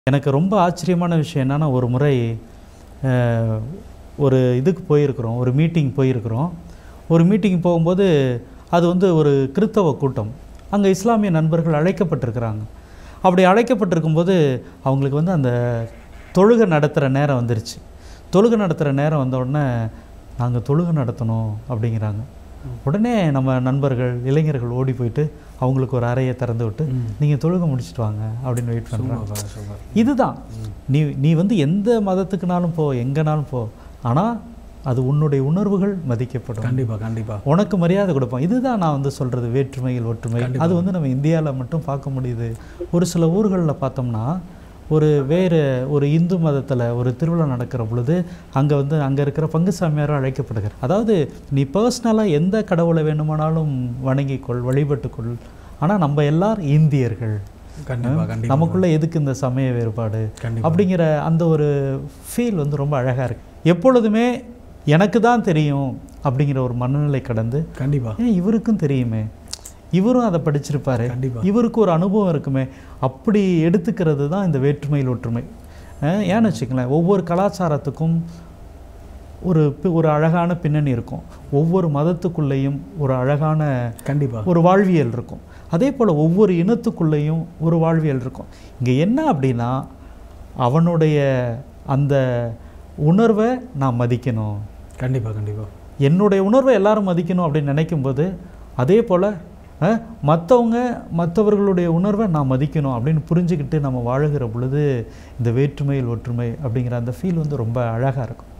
எனக்கு ரொம்ப ஆச்சரியமான விஷயம் என்னன்னா ஒரு முறை அஹ், ஒரு இதுக்கு போயிருக்கிறோம் ஒரு மீட்டிங் போயிருக்கிறோம் ஒரு மீட்டிங் போகும்போது அது வந்து ஒரு கிறித்தவ கூட்டம் அங்கே இஸ்லாமிய நண்பர்கள் அழைக்கப்பட்டிருக்கிறாங்க அப்படி அழைக்கப்பட்டிருக்கும்போது அவங்களுக்கு வந்து அந்த தொழுகை நடத்துகிற நேரம் வந்துருச்சு தொழுகை நடத்துகிற நேரம் வந்த உடனே நாங்கள் தொழுகை நடத்தணும் அப்படிங்கிறாங்க உடனே நம்ம நண்பர்கள் இளைஞர்கள் ஓடி போயிட்டு அவங்களுக்கு ஒரு அறையை திறந்து விட்டு நீங்கள் தொழுகை முடிச்சிட்டு வாங்க அப்படின்னு வெயிட் பண்ணுறாங்க சூப்பர் சூப்பர் இதுதான் நீ நீ வந்து எந்த மதத்துக்குனாலும் போ எங்கேனாலும் போ ஆனால் அது உன்னுடைய உணர்வுகள் மதிக்கப்படும் கண்டிப்பா கண்டிப்பா உனக்கு மரியாதை கொடுப்போம் இதுதான் நான் வந்து சொல்கிறது வேற்றுமையில் ஒற்றுமை அது வந்து நம்ம இந்தியாவில் மட்டும் பார்க்க முடியுது ஒரு சில ஊர்களில் பார்த்தோம்னா ஒரு வேறு ஒரு இந்து மதத்தில் ஒரு திருவிழா நடக்கிற பொழுது அங்கே வந்து அங்கே இருக்கிற பங்கு சாமியாரும் அழைக்கப்படுகிறார் அதாவது நீ பர்சனலாக எந்த கடவுளை வேணுமானாலும் வணங்கிக்கொள் வழிபட்டுக்கொள் ஆனால் நம்ம எல்லாரும் இந்தியர்கள் கண்டிப்பா கண்டிப்பா நமக்குள்ள எதுக்கு இந்த சமய வேறுபாடு கண்டிப்பா அப்படிங்கிற அந்த ஒரு ஃபீல் வந்து ரொம்ப அழகாக இருக்கு எப்பொழுதுமே எனக்கு தான் தெரியும் அப்படிங்கிற ஒரு மனநிலை கடந்து கண்டிப்பா ஏன் இவருக்கும் தெரியுமே இவரும் அதை படிச்சிருப்பாரு கண்டிப்பா இவருக்கு ஒரு அனுபவம் இருக்குமே அப்படி எடுத்துக்கிறது தான் இந்த வேற்றுமையில் ஒற்றுமை அஹ் ஏன்னு வச்சுக்கங்களேன் ஒவ்வொரு கலாச்சாரத்துக்கும் ஒரு பி- ஒரு அழகான பின்னணி இருக்கும் ஒவ்வொரு மதத்துக்குள்ளேயும் ஒரு அழகான கண்டிப்பா ஒரு வாழ்வியல் இருக்கும் அதே போல் ஒவ்வொரு இனத்துக்குள்ளேயும் ஒரு வாழ்வியல் இருக்கும் இங்கே என்ன அப்படின்னா அவனுடைய அந்த உணர்வை நான் மதிக்கணும் கண்டிப்பா கண்டிப்பா என்னுடைய உணர்வை எல்லாரும் மதிக்கணும் அப்படின்னு நினைக்கும்போது அதே போல் மற்றவங்க மற்றவர்களுடைய உணர்வை நான் மதிக்கணும் அப்படின்னு புரிஞ்சுக்கிட்டு நம்ம வாழுகிற பொழுது இந்த வேற்றுமையில் ஒற்றுமை அப்படிங்கிற அந்த ஃபீல் வந்து ரொம்ப அழகாக இருக்கும்